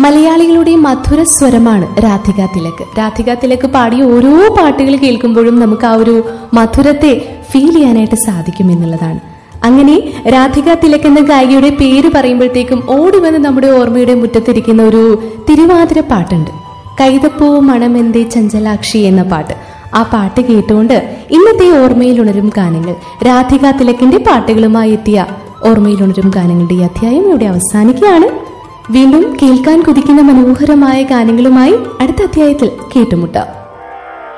മലയാളികളുടെ മധുര സ്വരമാണ് രാധിക തിലക് രാധിക തിലക് പാടിയ ഓരോ പാട്ടുകൾ കേൾക്കുമ്പോഴും നമുക്ക് ആ ഒരു മധുരത്തെ ഫീൽ ചെയ്യാനായിട്ട് സാധിക്കും എന്നുള്ളതാണ് അങ്ങനെ രാധിക തിലക് എന്ന ഗായികയുടെ പേര് പറയുമ്പോഴത്തേക്കും ഓടി വന്ന് നമ്മുടെ ഓർമ്മയുടെ മുറ്റത്തിരിക്കുന്ന ഒരു തിരുവാതിര പാട്ടുണ്ട് കൈതപ്പൂ മണമെന്തേ ചഞ്ചലാക്ഷി എന്ന പാട്ട് ആ പാട്ട് കേട്ടുകൊണ്ട് ഇന്നത്തെ ഓർമ്മയിൽ ഉണരും ഗാനങ്ങൾ രാധിക തിലക്കിന്റെ പാട്ടുകളുമായി എത്തിയ ഓർമ്മയിൽ ഉണരും ഗാനങ്ങളുടെ ഈ അധ്യായം ഇവിടെ അവസാനിക്കുകയാണ് വീണ്ടും കേൾക്കാൻ കുതിക്കുന്ന മനോഹരമായ ഗാനങ്ങളുമായി അടുത്ത അധ്യായത്തിൽ കേട്ടുമുട്ടാം